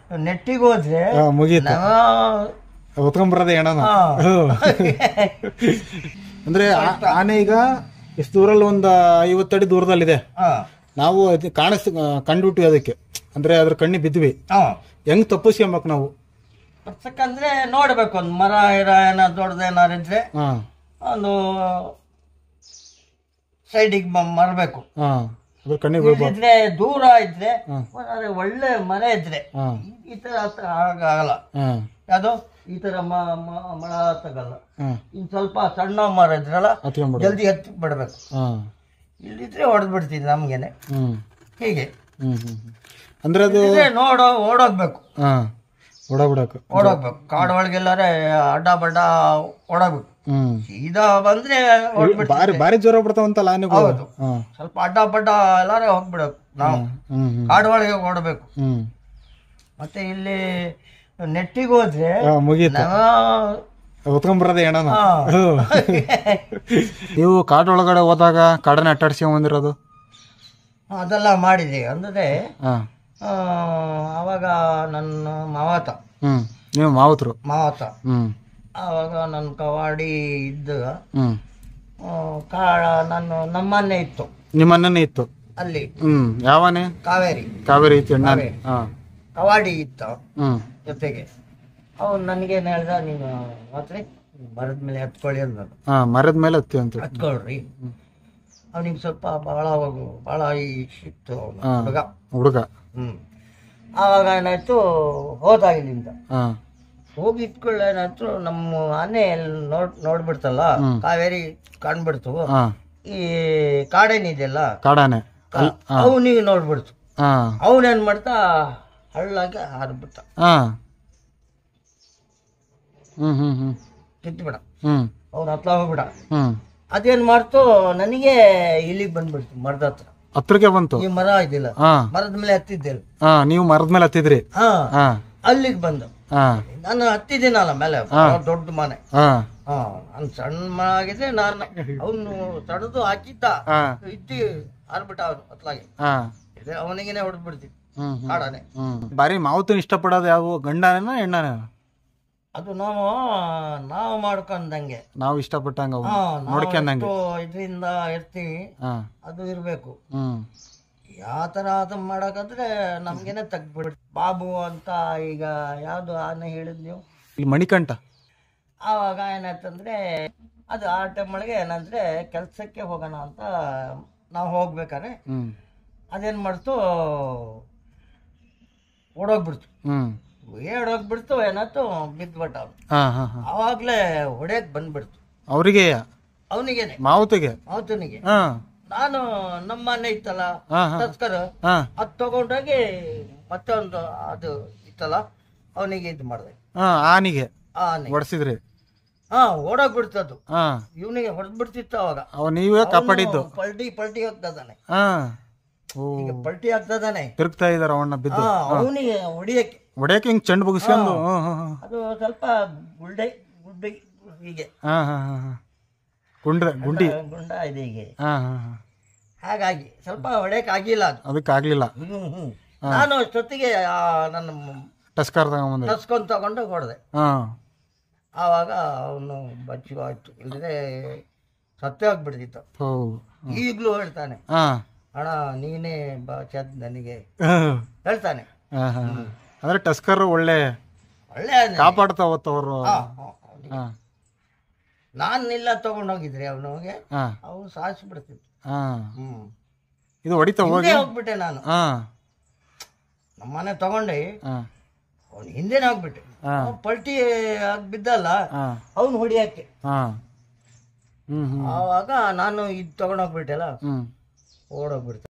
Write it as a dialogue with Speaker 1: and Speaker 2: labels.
Speaker 1: ನೆಟ್ಟಿಗೆ ಹೋದ್ರೆ
Speaker 2: ಹಾ, ಮುಗೀತು
Speaker 1: ನಾವು
Speaker 2: ಹೊತ್ಕೊಂಡ್ಬರೋದೇ ಹೆಣನ
Speaker 1: ಹಾ.
Speaker 2: ಅಂದ್ರೆ ಆ- ಆನೆ ಈಗ ಎಷ್ಟು ದೂರಲ್ಲಿ ಒಂದು ಐವತ್ತಡಿ ದೂರದಲ್ಲಿದೆ
Speaker 1: ಹಾ
Speaker 2: ನಾವು ಅದು ಕಾಣಿಸ್ ಕಂಡುಬಿಟ್ವಿ ಅದಕ್ಕೆ ಅಂದ್ರೆ ಅದ್ರ ಕಣ್ಣಿ ಬಿದ್ವಿ
Speaker 1: ಹಾ
Speaker 2: ಹೆಂಗ್ ತಪ್ಪಿಸ್ಕೊಂಬೇಕು ನಾವು
Speaker 1: ಪುಸ್ತಕಂದ್ರೆ ನೋಡ್ಬೇಕು ಒಂದು ಮರ ಇರ ಏನಾದ್ರು ದೊಡ್ಡದೇನಾರು ಇದ್ರೆ
Speaker 2: ಹಾ
Speaker 1: ಒಂದು ಸೈಡಿಗೆ ಮರಬೇಕು
Speaker 2: ಹಾ ಅದ್ರ ಕಣ್ಣಿಗೆ ಬೀಳ್ಬಾರ್ದು
Speaker 1: ಇದ್ರೆ ದೂರ ಇದ್ರೆ
Speaker 2: ಹಾ.
Speaker 1: ಅದೇ ಒಳ್ಳೆ ಮರ ಇದ್ರೆ
Speaker 2: ಹಾ
Speaker 1: ಈ ತರ ಹತ್ರ ಆಗಲ್ಲ
Speaker 2: ಹಾ
Speaker 1: ಯಾವುದು ಈ ತರ ಮ- ಮ- ಮರ ತಗಲ್ಲ
Speaker 2: ಹಾ
Speaker 1: ಇನ್ ಸ್ವಲ್ಪ ಸಣ್ಣ ಮರ ಇದ್ರಲ್ಲ
Speaker 2: ಹತ್ಕೊಂಡ್ಬಿಡು
Speaker 1: ಜಲ್ದಿ ಹತ್ತಿ ಬಿಡ್ಬೇಕು
Speaker 2: ಹಾ
Speaker 1: ಇಲ್ಲಿದ್ರೆ ಹೊಡೆದ್ ಬಿಡ್ತೀನಿ ನಮ್ಗೆನೆ
Speaker 2: ಹ್ಮ್
Speaker 1: ಹೀಗೆ
Speaker 2: ಹ್ಮ್ ಹ್ಮ್ ಹ್ಮ್. ಅಂದ್ರೆ ಅದು
Speaker 1: ಇದ್ರೆ ನೋಡೋ ಓಡೋಗ್ಬೇಕು
Speaker 2: ಹಾ ಓಡಾಬಿಡಕು
Speaker 1: ಓಡೋಗ್ಬೇಕು ಕಾಡು ಒಳಗೆಲ್ಲಾರೆ ಅಡ್ಡ ಬಡ್ಡ ಓಡೋಗ್ಬೇಕು
Speaker 2: ಹ್ಮ್
Speaker 1: ಸೀದಾ ಬಂದ್ರೆ ಹೊಡ್ಬಿಡ್ತೀವಿ
Speaker 2: ಬಾರಿ ಬಾರಿ ಜ್ವರ ಬಿಡ್ತಾವಂತಲ್ಲ ಆನೆಗಳು
Speaker 1: ಹೌದು.
Speaker 2: ಹಾ
Speaker 1: ಸ್ವಲ್ಪ ಅಡ್ಡ ಬಡ್ಡ ಎಲ್ಲಾರೆ ಹೋಗ್ಬಿಡಬೇಕು ನಾವು
Speaker 2: ಹ್ಮ್ ಹ್ಮ್
Speaker 1: ಕಾಡು ಒಳಗೆ ಓಡಬೇಕು
Speaker 2: ಹ್ಮ್
Speaker 1: ಮತ್ತೆ ಇಲ್ಲಿ ನೆಟ್ಟಿಗೆ ಹೋದ್ರೆ
Speaker 2: ಹಾ, ಮುಗೀತು
Speaker 1: ನಾವು
Speaker 2: ಹೊತ್ಕೊಂಡ್ಬರೋದೇ ಹೆಣನ
Speaker 1: ಹಾ.
Speaker 2: ನೀವು ಕಾಡೊಳಗಡೆ ಹೋದಾಗ ಕಾಡನ್ನ ಅಟ್ಟಾಡ್ಸ್ಕೊಂಡ್ ಬಂದಿರೋದು
Speaker 1: ಅದೆಲ್ಲ ಮಾಡಿದೆ ಅಂದ್ರೆ
Speaker 2: ಹಾ
Speaker 1: ಆ, ಆವಾಗ ನನ್ನ ಮಾವತ
Speaker 2: ಹ್ಮ್ ನೀವು ಮಾವುತರು
Speaker 1: ಮಾವತ
Speaker 2: ಹ್ಮ್
Speaker 1: ಆವಾಗ ನನ್ನ ಕವಾಡಿ ಇದ್ದ
Speaker 2: ಹ್ಮ್
Speaker 1: ಆ, ಕಾಳ ನಾನು ನಮ್ಮನ್ನೇ ಇತ್ತು
Speaker 2: ನಿಮ್ಮನ್ನೇ ಇತ್ತು
Speaker 1: ಅಲ್ಲಿ
Speaker 2: ಹ್ಮ್ ಯಾವನೇ
Speaker 1: ಕಾವೇರಿ
Speaker 2: ಕಾವೇರಿ ಇತ್ತು ಎಣ್ಣ ಹಾ
Speaker 1: ಕವಾಡಿ ಇತ್ತು
Speaker 2: ಹ್ಮ್
Speaker 1: ಜೊತೆಗೆ ಅವನು ನನಗೇನು ಹೇಳ್ದ ನೀನು ಮಾತ್ರ ಮರದ ಮೇಲೆ ಹತ್ಕೊಳ್ಳಿ ಅಂದ
Speaker 2: ಹಾ ಮರದ ಮೇಲೆ ಹತ್ತಿ ಅಂತ
Speaker 1: ಹತ್ಕೊಳ್ರಿ ಅವನಿಗೆ ಸ್ವಲ್ಪ ಬಹಳ ಬಹಳ ಇತ್ತು ಅವನು
Speaker 2: ಹಾ.
Speaker 1: ಹುಡುಗ
Speaker 2: ಹುಡುಗ
Speaker 1: ಹ್ಮ್ ಆವಾಗ ಏನಾಯ್ತು ಹೋದ ಇಲ್ಲಿಂದ
Speaker 2: ಹಾ
Speaker 1: ಹೋಗಿ ಇಟ್ಕೊಳ್ಳ ಏನಾಯ್ತು ನಮ್ಮ ಆನೆ ಎಲ್ಲಿ ನೋಡ್ ನೋಡ್ಬಿಡ್ತಲ್ಲ
Speaker 2: ಹ್ಮ್.
Speaker 1: ಕಾವೇರಿ ಕಾಣ್ಬಿಡ್ತು
Speaker 2: ಹಾ
Speaker 1: ಈ ಕಾಡೇನಿದೆಯಲ್ಲ
Speaker 2: ಕಾಡಾನೆ ಅಲ್- ಹಾ
Speaker 1: ಅವನಿಗೆ ನೋಡ್ಬಿಡ್ತು
Speaker 2: ಹಾ
Speaker 1: ಅವನೇನ್ ಮಾಡ್ತಾ ಹಳ್ಳಾಗಿ ಹಾರ್ಬಿಟ್ಟ
Speaker 2: ಹಾ ಹ್ಮ್ ಹ್ಮ್ ಹ್ಮ್
Speaker 1: ಕಿತ್ಬಿಡ
Speaker 2: ಹ್ಮ್
Speaker 1: ಅವ್ನು ಹತ್ಲ ಹೋಗ್ಬಿಡ
Speaker 2: ಹ್ಮ್
Speaker 1: ಅದೇನ್ ಮಾಡ್ತು ನನಗೆ ಇಲ್ಲಿಗೆ ಬಂದ್ಬಿಡ್ತು ಮರದ ಹತ್ರ
Speaker 2: ಹತ್ರಕ್ಕೆ ಬಂತು
Speaker 1: ಈ ಮರ ಇದಿಲ್ಲ
Speaker 2: ಹಾ
Speaker 1: ಮರದ ಮೇಲೆ ಹತ್ತಿದ್ದೆ
Speaker 2: ಹಾ ನೀವು ಮರದ ಮೇಲೆ ಹತ್ತಿದ್ರಿ
Speaker 1: ಹಾ
Speaker 2: ಹಾ
Speaker 1: ಅಲ್ಲಿಗೆ ಬಂದು
Speaker 2: ಹಾ
Speaker 1: ನಾನು ಹತ್ತಿದ್ದೀನಲ್ಲ ಮೇಲೆ ಬಹಳ ದೊಡ್ಡ ಮನೆ
Speaker 2: ಹಾ
Speaker 1: ಹಾ ನಾನು ಸಣ್ಣ ಮನೆ ಆಗಿದ್ರೆ ನಾನು ಅವನು ತಡೆದು ಹಾಕಿದ್ದ
Speaker 2: ಹಾ
Speaker 1: ಇದ್ದಿ ಹಾರ್ಬಿಟ್ಟ ಅವನು ಹತ್ಲಾಗೆ
Speaker 2: ಹಾ
Speaker 1: ಇದೆ ಅವನಿಗೇನೆ ಹೊಡೆದ್ಬಿಡ್ತೀನಿ
Speaker 2: ಹ್ಮ್ ಹ್ಮ್
Speaker 1: ಕಾಡಾನೆ
Speaker 2: ಹ್ಮ್ ಬಾರಿ ಮಾವುತನ ಇಷ್ಟಪಡೋದು ಯಾವ ಗಂಡನೇನ ಹೆಣ್ಣನೇ
Speaker 1: ಅದು ನಾವು ನಾವು ಮಾಡ್ಕೊಂಡಂಗೆ
Speaker 2: ನಾವು ಇಷ್ಟಪಟ್ಟಂಗ ಅವು.
Speaker 1: ಹಾ ನಾವು
Speaker 2: ನೋಡ್ಕೊಂಡಂಗೆ
Speaker 1: ಎಷ್ಟು ಇದರಿಂದ ಇರ್ತೀವಿ
Speaker 2: ಹಾ
Speaker 1: ಅದು ಇರಬೇಕು
Speaker 2: ಹ್ಮ್
Speaker 1: ಯಾವ ಥರ ಅದು ಮಾಡೋಕಾದ್ರೆ ನಮ್ಗೇನೆ ತೆಗ್ದ್ಬಿಡ್ ಬಾಬು ಅಂತ ಈಗ ಯಾವುದು ಆನೆ ಹೇಳಿದ್ ನೀವು
Speaker 2: ಇಲ್ಲಿ ಮಣಿಕಂಠ
Speaker 1: ಆವಾಗ ಏನಾಯ್ತಂದ್ರೆ ಅದು ಆ ಟೈಮ್ ಒಳಗೆ ಏನಂದ್ರೆ ಕೆಲಸಕ್ಕೆ ಹೋಗೋಣ ಅಂತ ನಾವು ಹೋಗ್ಬೇಕಾದ್ರೆ
Speaker 2: ಹ್ಮ್
Speaker 1: ಅದೇನು ಮಾಡ್ತು ಓಡೋಗ್ಬಿಡ್ತು
Speaker 2: ಹ್ಮ್
Speaker 1: ಓಡೋಗ್ಬಿಡ್ತು ಏನಾಯ್ತು ಬಿದ್ಬಿಟ್ಟ ಅವನು
Speaker 2: ಹಾ ಹಾ ಹಾ
Speaker 1: ಆವಾಗಲೇ ಹೊಡೆಯಕ್ಕೆ ಬಂದ್ಬಿಡ್ತು
Speaker 2: ಅವರಿಗೆ
Speaker 1: ಅವನಿಗೇನೆ
Speaker 2: ಮಾವುತಿಗೆ
Speaker 1: ಅವತನಿಗೆ
Speaker 2: ಹಾ
Speaker 1: ನಾನು ನಮ್ಮ ಮನೆ ಇತ್ತಲ್ಲ
Speaker 2: ಹಾ ಹಾ
Speaker 1: ತಸ್ಕರ
Speaker 2: ಹಾ
Speaker 1: ಅದು ತಗೊಂಡೋಗಿ ಮತ್ತೆ ಒಂದು ಅದು ಇತ್ತಲ್ಲ ಅವನಿಗೆ ಇದು ಮಾಡಿದೆ
Speaker 2: ಹಾ ಆನಿಗೆ
Speaker 1: ಆನೆ
Speaker 2: ಹೊಡ್ಸಿದ್ರಿ
Speaker 1: ಹಾ ಓಡೋಗ್ಬಿಡ್ತದು
Speaker 2: ಹಾ
Speaker 1: ಇವನಿಗೆ ಹೊಡೆದ್ಬಿಡ್ತಿತ್ತು ಅವಾಗ
Speaker 2: ಅವ ನೀವೇ ಕಾಪಾಡಿದ್ದು
Speaker 1: ಅವ್ನು ಪಲ್ಟಿ ಪಲ್ಟಿ ಹೋಗ್ತದಾನೆ
Speaker 2: ಹಾ ಓ
Speaker 1: ಈಗ ಪಲ್ಟಿ ಆಗ್ತದಾನೆ
Speaker 2: ತಿರುಗ್ತಾ ಇದಾರ ಅವಣ್ಣ ಬಿದ್ದು
Speaker 1: ಹಾ ಅವನಿಗೆ ಹೊಡಿಯಕ್ಕೆ
Speaker 2: ಹೊಡ್ಯಕ್ಕೆ ಹಿಂಗ್ ಚೆಂಡು ಬುಗಿಸ್ಕೊಂಡು ಹಾ ಹಾ ಹಾ
Speaker 1: ಅದು ಸ್ವಲ್ಪ ಗುಡ್ಡೆ ಗುಡ್ಡೆ ಹೀಗೆ
Speaker 2: ಹಾ ಹಾ ಹಾ ಹಾ ಗುಂಡ್ರೆ ಗುಂಡಿ
Speaker 1: ಗುಂಡ ಇದೆ ಹೀಗೆ
Speaker 2: ಹಾ ಹಾ ಹಾ
Speaker 1: ಹಾಗಾಗಿ ಸ್ವಲ್ಪ ಹೊಡೆಯಕ್ಕೆ ಆಗಿಲ್ಲ ಅದು
Speaker 2: ಅದಕ್ಕಾಗ್ಲಿಲ್ಲ
Speaker 1: ಹ್ಮ್ ಹ್ಮ್ ನಾನು ಅಷ್ಟೊತ್ತಿಗೆ ಆ ನನ್ನ
Speaker 2: ಟಸ್ಕಾರ್ ತಗೊಂಬಂದ್ರಿ
Speaker 1: ತಸ್ಕೊಂಡು ತಗೊಂಡು ಹೊಡೆದೆ
Speaker 2: ಹಾ
Speaker 1: ಆವಾಗ ಅವನು ಬಚ್ಚು ಆಯ್ತು ಇಲ್ಲದೆ ಸತ್ತೇ ಹೋಗ್ಬಿಡ್ತಿತ್ತು
Speaker 2: ಹೋ
Speaker 1: ಈಗಲೂ ಹೇಳ್ತಾನೆ
Speaker 2: ಹಾ
Speaker 1: ಅಣ್ಣ ನೀನೇ ಬಚದ್ ನನಗೆ
Speaker 2: ಹಾ
Speaker 1: ಹೇಳ್ತಾನೆ
Speaker 2: ಹಾ ಹಾ ಅಂದ್ರೆ ಟಸ್ಕರ್ ಒಳ್ಳೆ
Speaker 1: ಒಳ್ಳೆ ಆನೆ.
Speaker 2: ಕಾಪಾಡ್ತಾವತ್ತ ಅವರು
Speaker 1: ಹಾ, ಹಾ, ಅವ್ನಿಗೆ.
Speaker 2: ಹಾ
Speaker 1: ನಾನೆಲ್ಲ ತಗೊಂಡೋಗಿದ್ರೆ ಅವನಿಗೆ
Speaker 2: ಹಾ
Speaker 1: ಅವನು ಸಾಯಿಸ್ಬಿಡ್ತಿತ್ತು
Speaker 2: ಹಾ
Speaker 1: ಹ್ಮ್
Speaker 2: ಇದು ಹೊಡಿತಾ ಹೋಗಿ
Speaker 1: ಹಿಂದೆ ಹೋಗ್ಬಿಟ್ಟೆ ನಾನು
Speaker 2: ಹಾ
Speaker 1: ನಮ್ಮನೆ ತಗೊಂಡೆ
Speaker 2: ಹಾ
Speaker 1: ಅವ್ನು ಹಿಂದೆನೆ ಹೋಗ್ಬಿಟ್ಟೆ
Speaker 2: ಹಾ
Speaker 1: ಅವ್ನ್ ಪಲ್ಟಿ ಆಗ್ ಬಿದ್ದಲ್ಲ
Speaker 2: ಹಾ
Speaker 1: ಅವನು ಹೊಡಿಯಕ್ಕೆ
Speaker 2: ಹಾ ಹ್ಮ್ ಹ್ಮ್
Speaker 1: ಆವಾಗ ನಾನು ಇದು ತಗೊಂಡೋಗ್ಬಿಟ್ಟೆಲ್ಲ
Speaker 2: ಹ್ಮ್
Speaker 1: ಓಡೋಗ್ಬಿಡ್ತೆ